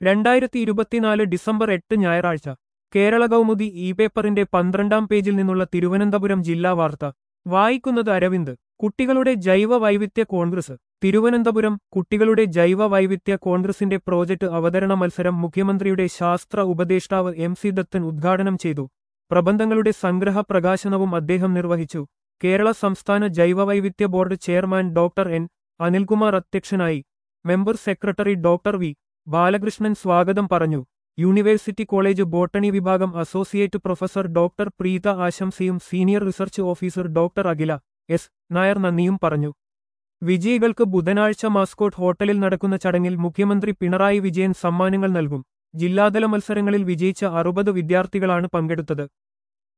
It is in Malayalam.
രണ്ടായിരത്തി ഇരുപത്തിനാല് ഡിസംബർ എട്ട് ഞായറാഴ്ച കേരള കൗമുദി ഇ പേപ്പറിന്റെ പന്ത്രണ്ടാം പേജിൽ നിന്നുള്ള തിരുവനന്തപുരം ജില്ലാ വാർത്ത വായിക്കുന്നത് അരവിന്ദ് കുട്ടികളുടെ ജൈവ വൈവിധ്യ കോൺഗ്രസ് തിരുവനന്തപുരം കുട്ടികളുടെ ജൈവ വൈവിധ്യ കോൺഗ്രസിന്റെ പ്രോജക്ട് അവതരണ മത്സരം മുഖ്യമന്ത്രിയുടെ ശാസ്ത്ര ഉപദേഷ്ടാവ് എം സി ദത്തൻ ഉദ്ഘാടനം ചെയ്തു പ്രബന്ധങ്ങളുടെ സംഗ്രഹ പ്രകാശനവും അദ്ദേഹം നിർവഹിച്ചു കേരള സംസ്ഥാന ജൈവവൈവിധ്യ board chairman doctor N Anilkumar അധ്യക്ഷനായി member secretary doctor V Balakrishnan സ്വാഗതം പറഞ്ഞു യൂണിവേഴ്സിറ്റി കോളേജ് ബോട്ടണി വിഭാഗം അസോസിയേറ്റ് പ്രൊഫസർ ഡോക്ടർ പ്രീത ആശംസയും senior research officer doctor Akhila S Nair നന്ദിയും പറഞ്ഞു വിജയികൾക്ക് ബുധനാഴ്ച മാസ്കോട്ട് ഹോട്ടലിൽ നടക്കുന്ന ചടങ്ങിൽ മുഖ്യമന്ത്രി പിണറായി വിജയൻ സമ്മാനങ്ങൾ നൽകും ജില്ലാതല മത്സരങ്ങളിൽ വിജയിച്ച അറുപത് വിദ്യാർത്ഥികളാണ് പങ്കെടുത്തത്